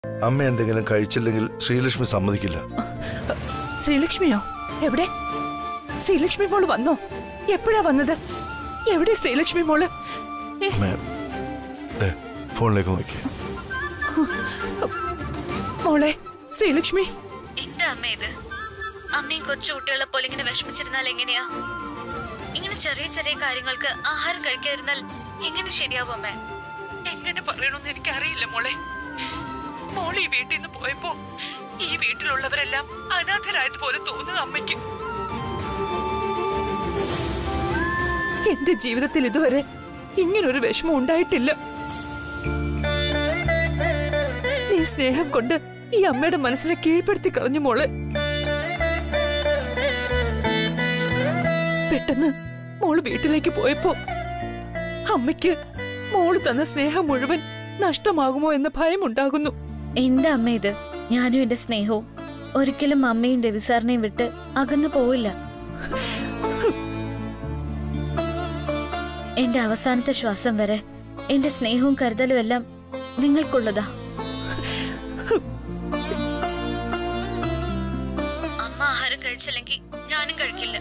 അമ്മ എന്തെങ്കിലും കഴിച്ചില്ലെങ്കിൽ ശ്രീലക്ഷ്മി സമ്മതിക്കില്ല ശ്രീലക്ഷ്മിയോ എവിടെ ശ്രീലക്ഷ്മി മോള് വന്നോ എപ്പോഴാ വന്നത് എവിടെ ശ്രീലക്ഷ്മി മോള് ഏ, അമ്മ ദേ, ഫോണിലേക്ക് നോക്കി മോളെ ശ്രീലക്ഷ്മി എന്താ അമ്മ ഇത് അമ്മയും കൊച്ചു കുട്ടികളെ പോലെ ഇങ്ങനെ വിഷമിച്ചിരുന്നാൽ എങ്ങനെയാ ഇങ്ങനെ ചെറിയ ചെറിയ കാര്യങ്ങൾക്ക് ആഹാരം കഴിക്കാതിരുന്നാൽ എങ്ങനെ ശരിയാവും അമ്മേ എങ്ങനെ പറയണമെന്ന് എനിക്കറിയില്ല മോളെ മോൾ ഈ വീട്ടിൽ നിന്ന് പോയപ്പോ ഈ വീട്ടിലുള്ളവരെല്ലാം അനാഥരായതുപോലെ തോന്നുന്നു അമ്മയ്ക്ക് എന്റെ ജീവിതത്തിൽ ഇതുവരെ ഇങ്ങനൊരു വിഷമം ഉണ്ടായിട്ടില്ല നീ സ്നേഹം കൊണ്ട് ഈ അമ്മയുടെ മനസ്സിനെ കീഴ്പ്പെടുത്തി കളഞ്ഞു മോള് പെട്ടെന്ന് മോള് വീട്ടിലേക്ക് പോയപ്പോ അമ്മയ്ക്ക് മോള് തന്ന സ്നേഹം മുഴുവൻ നഷ്ടമാകുമോ എന്ന ഭയമുണ്ടാകുന്നു എന്താ അമ്മ ഇത് ഞാനും എന്റെ സ്നേഹവും ഒരിക്കലും അമ്മയും രവിസാറിനെയും വിട്ട് അകന്നു പോവില്ല എന്റെ അവസാനത്തെ ശ്വാസം വരെ എന്റെ സ്നേഹവും കരുതലും എല്ലാം നിങ്ങൾക്കുള്ളതാ അമ്മ ആഹാരം കഴിച്ചില്ലെങ്കിൽ ഞാനും കഴിക്കില്ല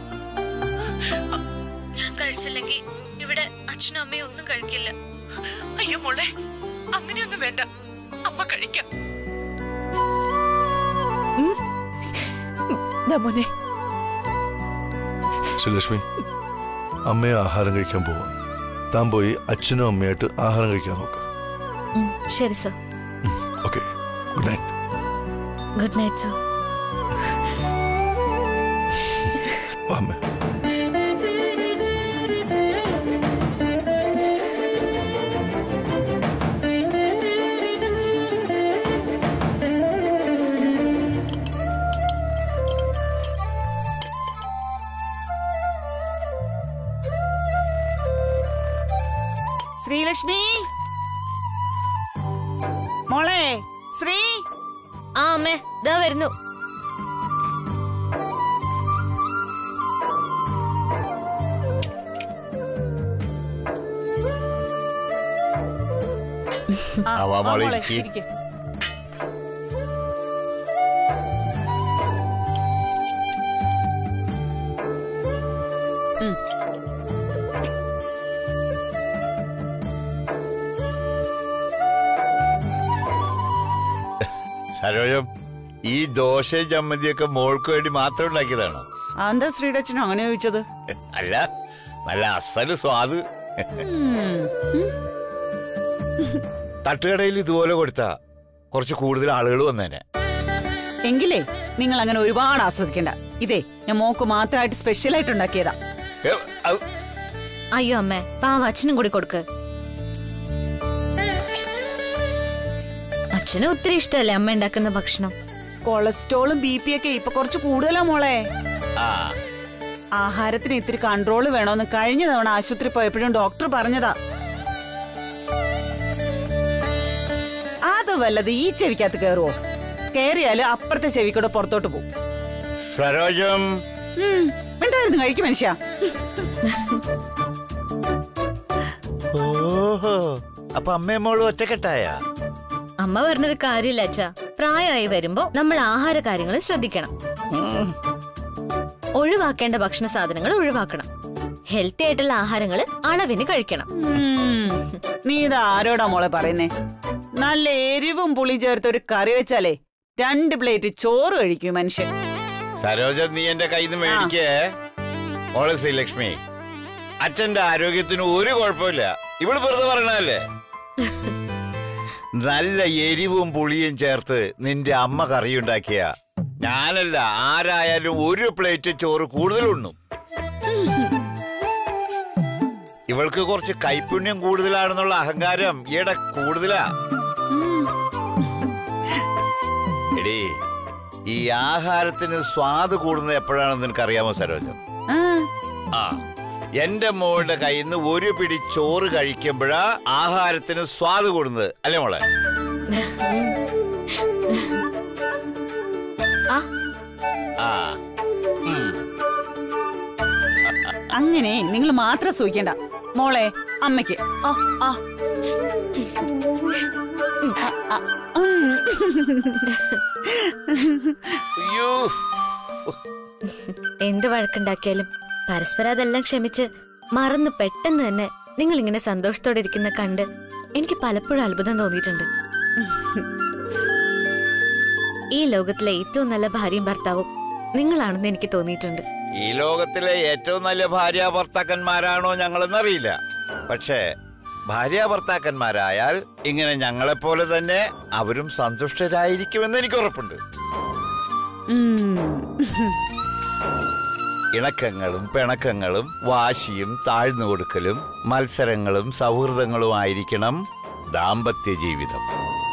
ഞാൻ കഴിച്ചില്ലെങ്കിൽ ഇവിടെ അച്ഛനും അമ്മയും ഒന്നും കഴിക്കില്ല അയ്യോ മോളെ അങ്ങനെയൊന്നും വേണ്ട അമ്മ കഴിക്കാം ഉം. ദാ മോനെ ശ്രീലക്ഷ്മി അമ്മയെ ആഹാരം കഴിക്കാൻ പോവാം താൻ പോയി അച്ഛനും അമ്മയായിട്ട് ആഹാരം കഴിക്കാൻ നോക്ക് ഉം, ശരി sir okay good night good night sir വാ അമ്മ ശ്രീലക്ഷ്മി മോളെ ശ്രീ ആ അമ്മേ ഇതാ വരുന്നു ആ, ആ, വാ ആ, മോളെ, മോളെ, ഇരിക്ക്. ഇരിക്ക്. ഉം. സരോജം ഈ ദോശയും ചമ്മന്തിയൊക്കെ മോൾക്ക് വേണ്ടി മാത്രം ഉണ്ടാക്കിയതാണോ ആ, എന്താ ശ്രീടച്ചനും അങ്ങനെ ചോദിച്ചത് അല്ല നല്ല അസല് സ്വാദ് ഉം. തട്ടുകടയിൽ ഇതുപോലെ കൊടുത്ത കുറച്ച് കൂടുതൽ ആളുകൾ വന്നേനെ എങ്കിലേ നിങ്ങൾ അങ്ങനെ ഒരുപാട് ആസ്വദിക്കണ്ട ഇതേ ഞാൻ മോക്ക് മാത്രമായിട്ട് സ്പെഷ്യൽ ആയിട്ട് ഉണ്ടാക്കിയതാ ഏ, ഔ, അയ്യോ അമ്മേ പാവ അച്ഛനും കൂടി കൊടുക്ക് അച്ഛന് ഒത്തിരി ഇഷ്ടമല്ലേ അമ്മ ഉണ്ടാക്കുന്ന ഭക്ഷണം കൊളസ്ട്രോളും ബി പി ഒക്കെ ഇപ്പൊ കുറച്ച് കൂടുതലാ മോളെ ആ ആഹാരത്തിന് ഇത്തിരി കൺട്രോൾ വേണമെന്ന് കഴിഞ്ഞ തവണ ആശുപത്രി പോയപ്പോഴും ഡോക്ടർ പറഞ്ഞതാ അത് വല്ലത് ഈ ചെവിക്കകത്ത് കയറുവോ കയറിയാല് അപ്പുറത്തെ ചെവിക്കൂടെ പുറത്തോട്ട് പോകും സരോജം ഉണ്ടായിരുന്നു കഴിക്കും മനുഷ്യ ഓഹോ അപ്പൊ അമ്മയും മോളും ഒറ്റക്കെട്ടായ അമ്മ പറഞ്ഞത് കാര്യമില്ല അച്ഛാ പ്രായമായി വരുമ്പോ നമ്മൾ ആഹാര കാര്യങ്ങൾ ശ്രദ്ധിക്കണം ഒഴിവാക്കേണ്ട ഭക്ഷണ സാധനങ്ങൾ ഒഴിവാക്കണം ഹെൽത്തി ആയിട്ടുള്ള ആഹാരങ്ങൾ അളവിന് കഴിക്കണം ഉം. നീ ഇത് ആരോടാ മോളെ പറയുന്നേ നല്ല എരിവും പുളി ചേർത്ത് ഒരു കറി വെച്ചാലേ രണ്ട് പ്ലേറ്റ് ചോറ് കഴിക്കും മനുഷ്യൻ സരോജം നീ എന്റെ കയ്യിൽ നിന്ന് മേടിക്കേ മോളെ ശ്രീലക്ഷ്മി അച്ഛന്റെ ആരോഗ്യത്തിന് ഒരു കുഴപ്പമില്ല ഇവള് വെറുതെ പറയണല്ലേ നല്ല എരിവും പുളിയും ചേർത്ത് നിന്റെ അമ്മ കറി ഉണ്ടാക്കിയ ഞാനല്ല ആരായാലും ഒരു പ്ലേറ്റ് ചോറ് കൂടുതലുണ്ണും ഇവൾക്ക് കുറച്ച് കൈപുണ്യം കൂടുതലാണെന്നുള്ള അഹങ്കാരം ഈയിടെ കൂടുതലാ എടീ ഈ ആഹാരത്തിന് സ്വാദ് കൂടുന്നത് എപ്പോഴാണെന്ന് നിനക്കറിയാമോ സരോജം ആ, ആ എന്റെ മോളുടെ കയ്യിൽ നിന്ന് ഒരു പിടി ചോറ് കഴിക്കുമ്പോഴാ ആഹാരത്തിന് സ്വാദ് കൂടുന്നത് അല്ലേ മോളെ ആ ആ അങ്ങനെ നിങ്ങൾ മാത്രം സൂഹിക്കണ്ട മോളെ അമ്മയ്ക്ക് ആ, ആ. ആ, ആ, ആ. അയ്യോ എന്ത് വഴക്കുണ്ടാക്കിയാലും പരസ്പരം അതെല്ലാം ക്ഷമിച്ച് മറന്ന് പെട്ടെന്ന് തന്നെ നിങ്ങൾ ഇങ്ങനെ സന്തോഷത്തോടെ ഇരിക്കുന്ന കണ്ട് എനിക്ക് പലപ്പോഴും അത്ഭുതം തോന്നിയിട്ടുണ്ട് ഈ ലോകത്തിലെ ഏറ്റവും നല്ല ഭാര്യയും ഭർത്താവും നിങ്ങളാണെന്ന് എനിക്ക് തോന്നിയിട്ടുണ്ട് ഈ ലോകത്തിലെ ഏറ്റവും നല്ല ഭാര്യ ഭർത്താക്കന്മാരാണോ ഞങ്ങളെന്നറിയില്ല പക്ഷേ ഭാര്യ ഭർത്താക്കന്മാരായാൽ ഇങ്ങനെ ഞങ്ങളെപ്പോലെ തന്നെ അവരും സന്തുഷ്ടരായിരിക്കുമെന്ന് എനിക്ക് ഉറപ്പുണ്ട് ഇണക്കങ്ങളും പിണക്കങ്ങളും വാശിയും താഴ്ന്നു കൊടുക്കലും മത്സരങ്ങളും സൗഹൃദങ്ങളുമായിരിക്കണം ദാമ്പത്യ ജീവിതം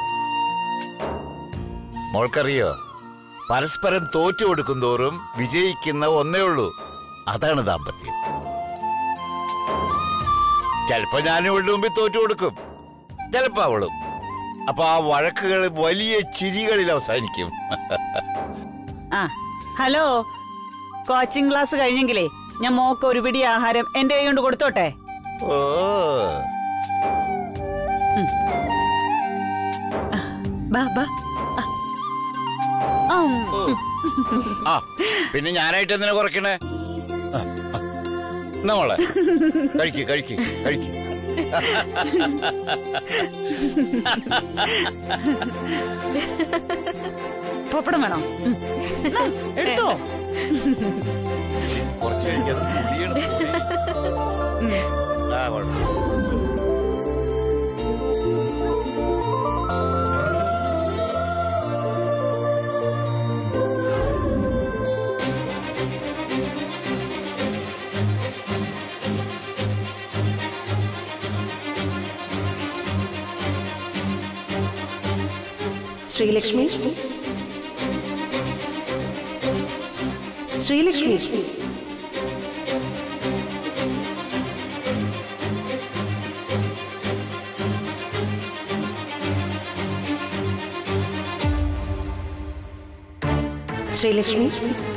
മോൾക്കറിയോ പരസ്പരം തോറ്റു കൊടുക്കും തോറും വിജയിക്കുന്ന ഒന്നേ ഉള്ളൂ അതാണ് ദാമ്പത്യം ചിലപ്പോ ഞാൻ ഇവളുടെ മുമ്പിൽ തോറ്റു കൊടുക്കും ചിലപ്പോ അവളും അപ്പൊ ആ വഴക്കുകൾ വലിയ ചിരികളിൽ അവസാനിക്കും ആ ഹലോ കോച്ചിങ് ക്ലാസ് കഴിഞ്ഞെങ്കിലേ ഞാൻ മോക്ക് ഒരു പിടി ആഹാരം എന്റെ കൈ കൊണ്ട് കൊടുത്തോട്ടെ ഓ ബാ ബാ ആ. ആ, ഉം. ആ പിന്നെ ഞാനായിട്ട് എന്തിനാ കുറയ്ക്കണേ ആ, ആ. എന്നാ മോളെ കഴിക്ക് കഴിക്ക് കഴിക്ക് പപ്പടം വേണോ ഉം. എന്നാ, എടുത്തോ കുറച്ച് കഴിക്കാതെ പുളിയാണ്. ആ, കുഴപ്പമില്ല. ശ്രീലക്ഷ്മി ശ്രീലക്ഷ്മി ശ്രീലക്ഷ്മി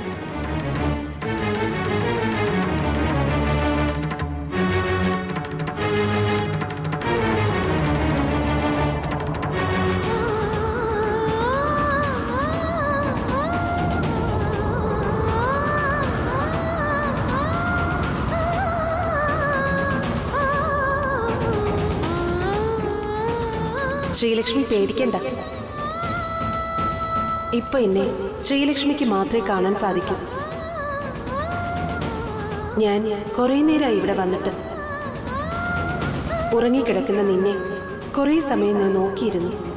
ശ്രീലക്ഷ്മി പേടിക്കണ്ട ഇപ്പൊ എന്നെ ശ്രീലക്ഷ്മിക്ക് മാത്രമേ കാണാൻ സാധിക്കൂ ഞാൻ കുറെ നേരമായി ഇവിടെ വന്നിട്ട് ഉറങ്ങിക്കിടക്കുന്ന നിന്നെ കുറെ സമയം ഞാൻ നോക്കിയിരുന്നു